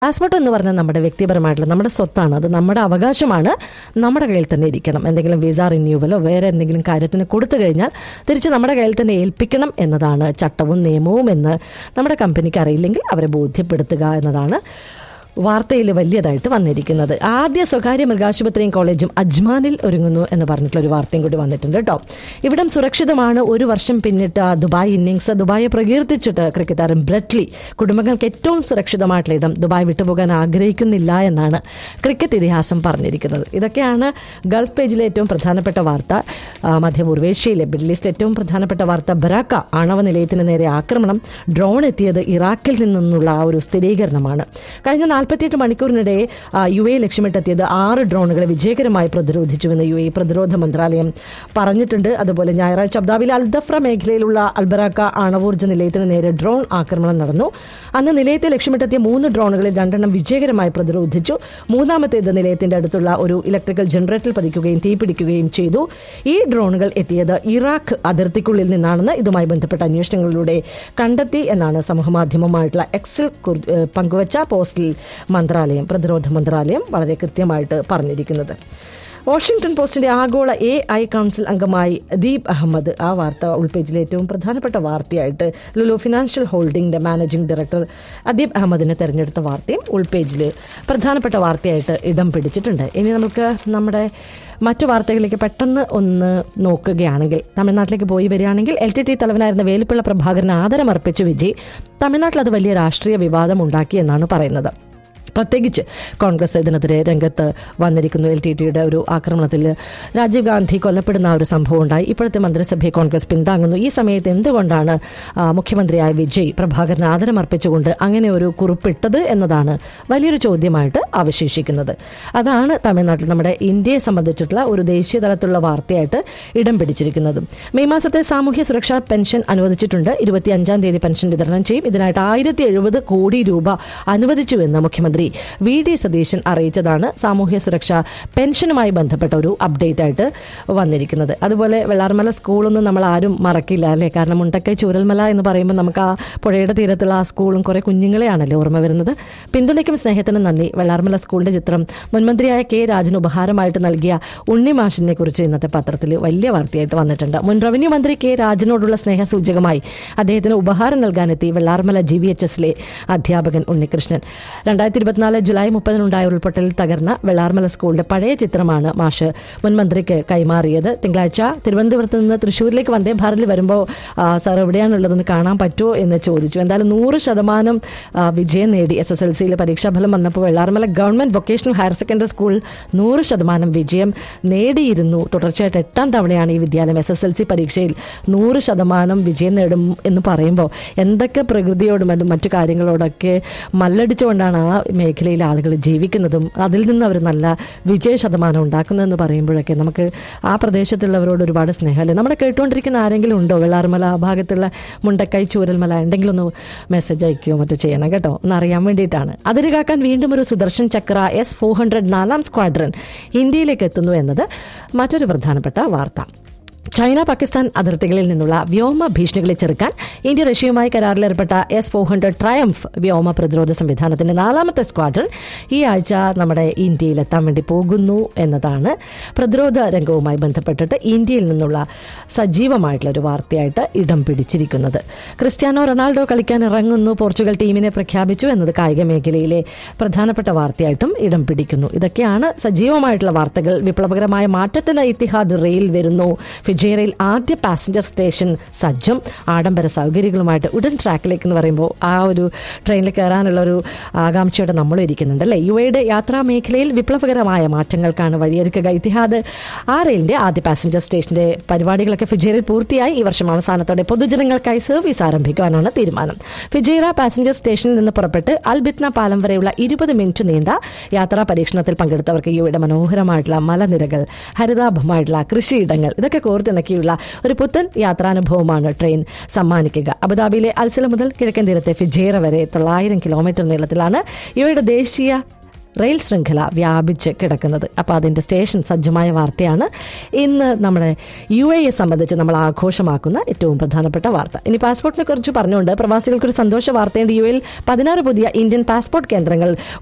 passport എന്ന് പറഞ്ഞാൽ നമ്മുടെ വ്യക്തിപരമായിട്ടുള്ള നമ്മുടെ സ്വത്താണ് അത് നമ്മുടെ അവകാശമാണ് നമ്മുടെ കയ്യിൽ തന്നെ ഇരിക്കണം എന്തെങ്കിലും വിസ റിന്യൂവലോ വേറെ എന്തെങ്കിലും കാര്യത്തിന് കൊടുത്തു കഴിഞ്ഞാൽ തിരിച്ച് നമ്മുടെ കയ്യിൽ തന്നെ ഏൽപ്പിക്കണം എന്നതാണ് ചട്ടവും നിയമവും എന്ന് നമ്മുടെ കമ്പനിക്ക് അറിയില്ലെങ്കിൽ അവരെ ബോധ്യപ്പെടുത്തുക എന്നതാണ് വാർത്തയിൽ വലിയതായിട്ട് വന്നിരിക്കുന്നത് ആദ്യ സ്വകാര്യ മൃഗാശുപത്രിയും കോളേജും അജ്മാനിൽ ഒരുങ്ങുന്നു എന്ന് പറഞ്ഞിട്ടുള്ള ഒരു വാർത്തയും കൂടി വന്നിട്ടുണ്ട് കേട്ടോ ഇവിടം സുരക്ഷിതമാണ് ഒരു വർഷം പിന്നിട്ട ദുബായ് ഇന്നിങ്സ് ദുബായെ പ്രകീർത്തിച്ചിട്ട് ക്രിക്കറ്റ് താരം ബ്രെറ്റ്ലി കുടുംബങ്ങൾക്ക് ഏറ്റവും സുരക്ഷിതമായിട്ടുള്ള ഇടം ദുബായ് വിട്ടുപോകാൻ ആഗ്രഹിക്കുന്നില്ല എന്നാണ് ക്രിക്കറ്റ് ഇതിഹാസം പറഞ്ഞിരിക്കുന്നത് ഇതൊക്കെയാണ് ഗൾഫ് പേജിലെ ഏറ്റവും പ്രധാനപ്പെട്ട വാർത്ത ആ, മധ്യപൂർവേഷ്യയിലെ മിഡിൽ ഈസ്റ്റ് ഏറ്റവും പ്രധാനപ്പെട്ട വാർത്ത ബറാക്ക ആണവ നിലയത്തിന് നേരെ ആക്രമണം ഡ്രോൺ എത്തിയത് ഇറാഖിൽ നിന്നുള്ള ആ ഒരു സ്ഥിരീകരണമാണ് കഴിഞ്ഞ നാൽപ്പത്തിയെട്ട് മണിക്കൂറിനിടെ ആ, യു എ ലക്ഷ്യമിട്ടെത്തിയത് ആറ് ഡ്രോണുകളെ വിജയകരമായി പ്രതിരോധിച്ചുവെന്ന് യു എ പ്രതിരോധ മന്ത്രാലയം പറഞ്ഞിട്ടുണ്ട് അതുപോലെ ഞായറാഴ്ച അബ്ദാബിലെ അൽദഫ്ര മേഖലയിലുള്ള അൽബറാക്ക ആണവോർജ്ജ നിലയത്തിന് നേരെ ഡ്രോൺ ആക്രമണം നടന്നു അന്ന് നിലയത്തെ ലക്ഷ്യമിട്ടെത്തിയ മൂന്ന് ഡ്രോണുകളിൽ രണ്ടെണ്ണം വിജയകരമായി പ്രതിരോധിച്ചു മൂന്നാമത്തേത് നിലയത്തിന്റെ അടുത്തുള്ള ഒരു ഇലക്ട്രിക്കൽ ജനറേറ്ററിൽ പതിക്കുകയും തീപിടിക്കുകയും ചെയ്തു ഈ ഡ്രോണുകൾ എത്തിയത് ഇറാഖ് അതിർത്തിക്കുള്ളിൽ നിന്നാണെന്ന് ഇതുമായി ബന്ധപ്പെട്ട അന്വേഷണങ്ങളിലൂടെ കണ്ടെത്തി എന്നാണ് സമൂഹമാധ്യമമായിട്ടുള്ള എക്സിൽ കുർ- ഏഹ് പങ്കുവച്ച പോസ്റ്റിൽ മന്ത്രാലയം പ്രതിരോധ മന്ത്രാലയം വളരെ കൃത്യമായിട്ട് പറഞ്ഞിരിക്കുന്നത് വാഷിംഗ്ടൺ പോസ്റ്റിന്റെ ആഗോള എ ഐ കൗൺസിൽ അംഗമായി ദീപ് അഹമ്മദ് ആ വാർത്ത ഉൾപേജിലെ ഏറ്റവും പ്രധാനപ്പെട്ട വാർത്തയായിട്ട് ലുലു ഫിനാൻഷ്യൽ ഹോൾഡിംഗിന്റെ മാനേജിംഗ് ഡയറക്ടർ അദീബ് അഹമ്മദിനെ തെരഞ്ഞെടുത്ത വാർത്തയും ഉൾപേജിൽ പ്രധാനപ്പെട്ട വാർത്തയായിട്ട് ഇടം പിടിച്ചിട്ടുണ്ട് ഇനി നമുക്ക് നമ്മുടെ മറ്റു വാർത്തകളിലേക്ക് പെട്ടെന്ന് ഒന്ന് നോക്കുകയാണെങ്കിൽ തമിഴ്നാട്ടിലേക്ക് പോയി വരികയാണെങ്കിൽ എൽ ടി ടി തലവനായിരുന്ന വേലുപ്പിള്ള പ്രഭാകരന് ആദരമർപ്പിച്ച വിജയ് തമിഴ്നാട്ടിൽ അത് വലിയ രാഷ്ട്രീയ വിവാദം ഉണ്ടാക്കി എന്നാണ് പറയുന്നത് പ്രത്യേകിച്ച് കോൺഗ്രസ് ഇതിനെതിരെ രംഗത്ത് വന്നിരിക്കുന്നു എൽ ടി ടിയുടെ ഒരു ആക്രമണത്തിൽ രാജീവ് ഗാന്ധി കൊല്ലപ്പെടുന്ന ആ ഒരു സംഭവം ഉണ്ടായി ഇപ്പോഴത്തെ മന്ത്രിസഭയെ കോൺഗ്രസ് പിന്താങ്ങുന്നു ഈ സമയത്ത് എന്തുകൊണ്ടാണ് ആ, മുഖ്യമന്ത്രിയായ വിജയ് പ്രഭാകരന് ആദരമർപ്പിച്ചുകൊണ്ട് അങ്ങനെ ഒരു കുറിപ്പിട്ടത് എന്നതാണ് വലിയൊരു ചോദ്യമായിട്ട് അവശേഷിക്കുന്നത് അതാണ് തമിഴ്നാട്ടിൽ നമ്മുടെ ഇന്ത്യയെ സംബന്ധിച്ചിട്ടുള്ള ഒരു ദേശീയ തലത്തിലുള്ള വാർത്തയായിട്ട് ഇടം പിടിച്ചിരിക്കുന്നത് മെയ് മാസത്തെ സാമൂഹ്യ സുരക്ഷാ പെൻഷൻ അനുവദിച്ചിട്ടുണ്ട് ഇരുപത്തി അഞ്ചാം തീയതി പെൻഷൻ വിതരണം ചെയ്യും ഇതിനായിട്ട് ആയിരത്തി എഴുപത് കോടി രൂപ അനുവദിച്ചുവെന്ന് മുഖ്യമന്ത്രി വി ഡി സതീശൻ അറിയിച്ചതാണ് സാമൂഹ്യ സുരക്ഷാ പെൻഷനുമായി ബന്ധപ്പെട്ട ഒരു അപ്ഡേറ്റ് ആയിട്ട് വന്നിരിക്കുന്നത് അതുപോലെ വെള്ളാർമല സ്കൂളൊന്നും നമ്മൾ ആരും മറക്കില്ല അല്ലേ കാരണം മുണ്ടക്കൈ ചൂരൽമല എന്ന് പറയുമ്പോൾ നമുക്ക് ആ പുഴയുടെ തീരത്തുള്ള ആ സ്കൂളും കുറെ കുഞ്ഞുങ്ങളെയാണല്ലേ ഓർമ്മ വരുന്നത് പിന്തുണയ്ക്കും സ്നേഹത്തിനും നന്ദി വെള്ളാർമല സ്കൂളിന്റെ ചിത്രം മുൻമന്ത്രിയായ കെ രാജന് ഉപഹാരമായിട്ട് നൽകിയ ഉണ്ണിമാഷിനെ കുറിച്ച് ഇന്നത്തെ പത്രത്തിൽ വലിയ വാർത്തയായിട്ട് വന്നിട്ടുണ്ട് മുൻ റവന്യൂ മന്ത്രി കെ രാജനോടുള്ള സ്നേഹസൂചകമായി അദ്ദേഹത്തിന് ഉപഹാരം നൽകാനെത്തി വെള്ളാർമല ജി വി എച്ച് എസിലെ അധ്യാപകൻ ഉണ്ണികൃഷ്ണൻ രണ്ടായിരത്തി ഇരുപത്തിനാല് ജൂലൈ മുപ്പതിനുണ്ടായ ഉരുൾപൊട്ടലിൽ തകർന്ന വെള്ളാർമല സ്കൂളിന്റെ പഴയ ചിത്രമാണ് മാഷ് മുൻ മന്ത്രിക്ക് കൈമാറിയത് തിങ്കളാഴ്ച തിരുവനന്തപുരത്ത് നിന്ന് തൃശ്ശൂരിലേക്ക് വന്ദേ ഭാരതിൽ വരുമ്പോൾ സാർ എവിടെയാണുള്ളതെന്ന് കാണാൻ പറ്റുമോ എന്ന് ചോദിച്ചു എന്തായാലും നൂറ് ശതമാനം ആ, വിജയം നേടി എസ് എസ് എൽ സിയിലെ പരീക്ഷാഫലം വന്നപ്പോൾ Vellarmala government vocational higher secondary school നൂറ് ശതമാനം വിജയം നേടിയിരുന്നു തുടർച്ചയായിട്ട് എട്ടാം തവണയാണ് ഈ വിദ്യാലയം എസ് എസ് എൽ സി പരീക്ഷയിൽ നൂറ് ശതമാനം വിജയം നേടും എന്ന് പറയുമ്പോൾ എന്തൊക്കെ പ്രകൃതിയോടും അതും മറ്റു കാര്യങ്ങളോടൊക്കെ മല്ലടിച്ചുകൊണ്ടാണ് ആ മേഖലയിലെ ആളുകൾ ജീവിക്കുന്നതും അതിൽ നിന്ന് അവർ നല്ല വിജയ ശതമാനം ഉണ്ടാക്കുന്നതെന്ന് പറയുമ്പോഴൊക്കെ നമുക്ക് ആ പ്രദേശത്തുള്ളവരോട് ഒരുപാട് സ്നേഹമല്ലേ നമ്മുടെ കേട്ടുകൊണ്ടിരിക്കുന്ന ആരെങ്കിലും ഉണ്ടോ വെള്ളാർമല ആ ഭാഗത്തുള്ള മുണ്ടക്കൈ ചൂരൽമല എന്തെങ്കിലും ഒന്ന് മെസ്സേജ് അയക്കുകയോ മറ്റോ ചെയ്യണം കേട്ടോ ഒന്ന് അറിയാൻ വേണ്ടിയിട്ടാണ് അതിര് കാക്കാൻ വീണ്ടും ഒരു Sudarshan Chakra S four hundred നാലാം സ്ക്വാഡ്രൻ ഇന്ത്യയിലേക്ക് എത്തുന്നു എന്നത് മറ്റൊരു പ്രധാനപ്പെട്ട വാർത്ത ചൈന പാകിസ്ഥാൻ അതിർത്തികളിൽ നിന്നുള്ള വ്യോമ ഭീഷണികളെ ചെറുക്കാൻ ഇന്ത്യ റഷ്യയുമായി കരാറിലേർപ്പെട്ട എസ് ഫോർ ഹൺഡ്രഡ് ട്രയംഫ് വ്യോമ പ്രതിരോധ സംവിധാനത്തിന്റെ നാലാമത്തെ സ്ക്വാഡ്രൺ ഈ ആഴ്ച നമ്മുടെ ഇന്ത്യയിൽ എത്താൻ വേണ്ടി പോകുന്നു എന്നതാണ് പ്രതിരോധ രംഗവുമായി ബന്ധപ്പെട്ടിട്ട് ഇന്ത്യയിൽ നിന്നുള്ള സജീവമായിട്ടുള്ള ഒരു വാർത്തയായിട്ട് ഇടം പിടിച്ചിരിക്കുന്നത് ക്രിസ്ത്യാനോ റൊണാൾഡോ കളിക്കാൻ ഇറങ്ങുന്നു പോർച്ചുഗൽ ടീമിനെ പ്രഖ്യാപിച്ചു എന്നത് കായിക മേഖലയിലെ പ്രധാനപ്പെട്ട വാർത്തയായിട്ടും ഇടം പിടിക്കുന്നു ഇതൊക്കെയാണ് സജീവമായിട്ടുള്ള വാർത്തകൾ വിപ്ലവകരമായ മാറ്റത്തിന് ഇത്തിഹാദ് റെയിൽ വരുന്നു ഫിജേറയിൽ ആദ്യ പാസഞ്ചർ സ്റ്റേഷൻ സജ്ജം ആഡംബര സൗകര്യങ്ങളുമായിട്ട് ഉടൻ ട്രാക്കിലേക്ക് എന്ന് പറയുമ്പോൾ ആ ഒരു ട്രെയിനിൽ കയറാനുള്ള ഒരു ആകാംക്ഷയോടെ നമ്മളും ഇരിക്കുന്നുണ്ട് അല്ലേ യു എയുടെ യാത്രാ മേഖലയിൽ വിപ്ലവകരമായ മാറ്റങ്ങൾക്കാണ് വഴിയൊരുക്കുക ഇത്തിഹാദ് ആ റെയിലിന്റെ ആദ്യ പാസഞ്ചർ സ്റ്റേഷന്റെ പരിപാടികളൊക്കെ ഫിജേറിൽ പൂർത്തിയായി ഈ വർഷം അവസാനത്തോടെ പൊതുജനങ്ങൾക്കായി സർവീസ് ആരംഭിക്കുവാനാണ് തീരുമാനം ഫിജേറ പാസഞ്ചർ സ്റ്റേഷനിൽ നിന്ന് പുറപ്പെട്ട് അൽബിത്ന പാലം വരെയുള്ള ഇരുപത് മിനിറ്റ് നീണ്ട യാത്രാ പരീക്ഷണത്തിൽ പങ്കെടുത്തവർക്ക് യുവയുടെ മനോഹരമായിട്ടുള്ള മലനിരകൾ ഹരിതാഭമായിട്ടുള്ള കൃഷിയിടങ്ങൾ ഇതൊക്കെ കോർത്തിണക്കിയുള്ള ഒരു പുത്തൻ യാത്രാനുഭവമാണ് ട്രെയിൻ സമ്മാനിക്കുക അബുദാബിയിലെ അൽസല മുതൽ കിഴക്കൻ തീരത്തെ ഫിജേറ വരെ തൊള്ളായിരം കിലോമീറ്റർ നീളത്തിലാണ് യുവയുടെ ദേശീയ റെയിൽ ശൃംഖല വ്യാപിച്ച് കിടക്കുന്നത് അപ്പോൾ അതിൻ്റെ സ്റ്റേഷൻ സജ്ജമായ വാർത്തയാണ് ഇന്ന് നമ്മുടെ യു എയെ സംബന്ധിച്ച് നമ്മൾ ആഘോഷമാക്കുന്ന ഏറ്റവും പ്രധാനപ്പെട്ട വാർത്ത ഇനി പാസ്പോർട്ടിനെ കുറിച്ച് പറഞ്ഞുകൊണ്ട് പ്രവാസികൾക്കൊരു സന്തോഷ വാർത്തയുണ്ട് യു എയിൽ പതിനാറ് പുതിയ ഇന്ത്യൻ പാസ്പോർട്ട് കേന്ദ്രങ്ങൾ